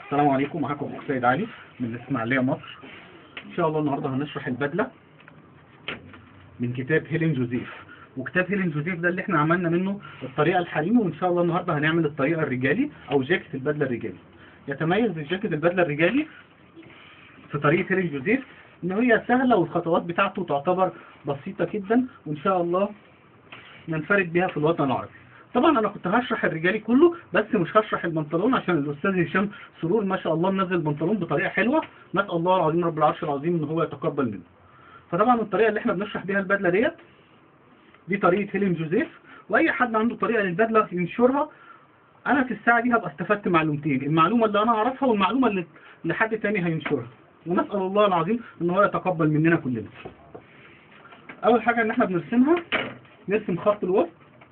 السلام عليكم معاكم اخو سيد علي من الاسماعيليه مصر ان شاء الله النهارده هنشرح البدله من كتاب هيلين جوزيف وكتاب هيلين جوزيف ده اللي احنا عملنا منه الطريقه الحريمي وان شاء الله النهارده هنعمل الطريقه الرجالي او جاكيت البدله الرجالي يتميز الجاكيت البدله الرجالي في طريقه هيلين جوزيف ان هي سهله والخطوات بتاعته تعتبر بسيطه جدا وان شاء الله ننفرد بها في الوطن العربي طبعا انا كنت هشرح الرجالي كله بس مش هشرح البنطلون عشان الاستاذ هشام سرور ما شاء الله منزل البنطلون بطريقه حلوه نسال الله العظيم رب العرش العظيم ان هو يتقبل منه فطبعا الطريقه اللي احنا بنشرح بيها البدله ديت دي طريقه هيلين جوزيف واي حد عنده طريقه للبدله ينشرها انا في الساعه دي هبقى استفدت معلومتين المعلومه اللي انا اعرفها والمعلومه اللي اللي حد تاني هينشرها ونسال الله العظيم ان هو يتقبل مننا كلنا اول حاجه ان احنا بنرسمها نرسم خط الوسط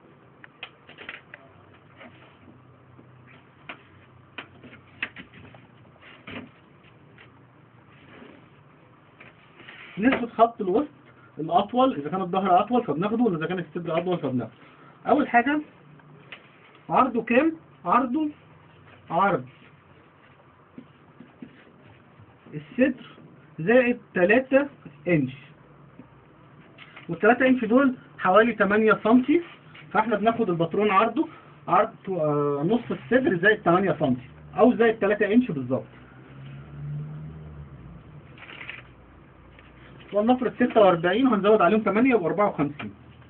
ناخد خط الوسط الاطول اذا كان الظهر اطول فبناخده واذا كان الصدر اطول فبناخده اول حاجه عرضه كام عرضه عرض الصدر زائد 3 انش وال3 انش دول حوالي 8 سم فاحنا بناخد الباترون عرضه عرض آه، نص الصدر زائد 8 سم او زائد 3 انش بالظبط ولنفرض 46 وهنزود عليهم 8 يبقى 54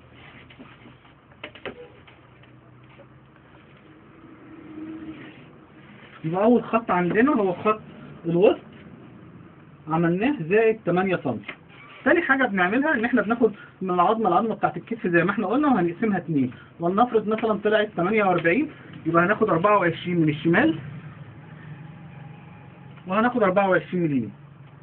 يبقى أول خط عندنا هو خط الوسط عملناه زائد 8 سم تاني حاجة بنعملها ان احنا بناخد من العظمة العظمة بتاعت الكتف زي ما احنا قلنا وهنقسمها اتنين ولنفرض مثلا طلعت 48 يبقى هناخد 24 من الشمال وهناخد 24 من اليمين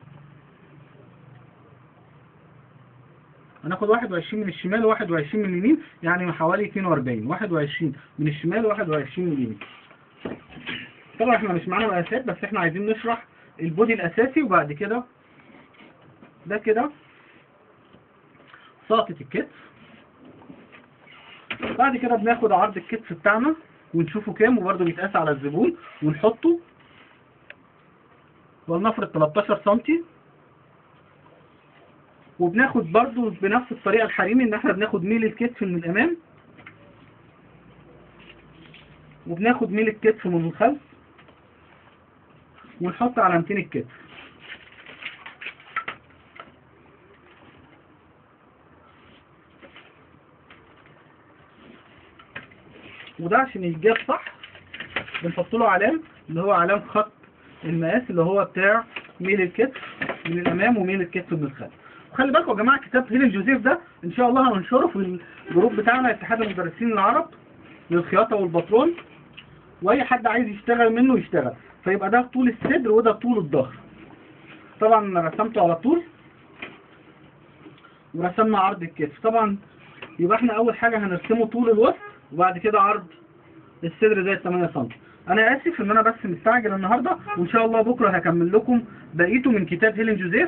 هناخد 21 من الشمال و21 من اليمين يعني حوالي 42 21 من الشمال و21 من اليمين طبعا احنا مش معانا مقاسات بس احنا عايزين نشرح البودي الاساسي وبعد كده ده كده ساقط الكتف بعد كده بناخد عرض الكتف بتاعنا ونشوفه كام وبرده بيتقاس على الزبون ونحطه ولنفرض 13 سنتي وبناخد برضو بنفس الطريقة الحريمي ان احنا بناخد ميل الكتف من الامام وبناخد ميل الكتف من الخلف ونحط علامتين الكتف وده عشان يتجاب صح بنحط له علام اللي هو علام خط المقاس اللي هو بتاع ميل الكتف من الامام وميل الكتف من الخلف خلي بالكم يا جماعه كتاب هيلين جوزيف ده ان شاء الله هننشره في الجروب بتاعنا اتحاد المدرسين العرب للخياطه والبطرون واي حد عايز يشتغل منه يشتغل فيبقى ده طول الصدر وده طول الظهر طبعا انا رسمته على طول ورسمنا عرض الكتف طبعا يبقى احنا اول حاجه هنرسمه طول الوسط وبعد كده عرض الصدر زي 8 سم انا اسف ان انا بس مستعجل النهارده وان شاء الله بكره هكمل لكم بقيته من كتاب هيلين جوزيف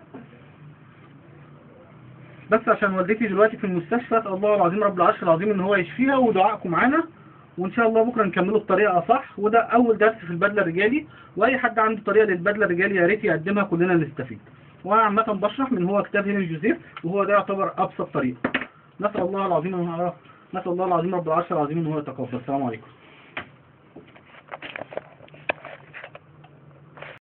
بس عشان والدتي دلوقتي في المستشفى اسال الله العظيم رب العرش العظيم ان هو يشفيها ودعائكم معانا وان شاء الله بكره نكمله بطريقه صح وده اول درس في البدله الرجالي واي حد عنده طريقه للبدله الرجالي يا ريت يقدمها كلنا نستفيد وانا عامه بشرح من هو كتاب هيلين جوزيف وهو ده يعتبر ابسط طريقه نسال الله العظيم نسال الله العظيم رب العرش العظيم ان هو يتقبل السلام عليكم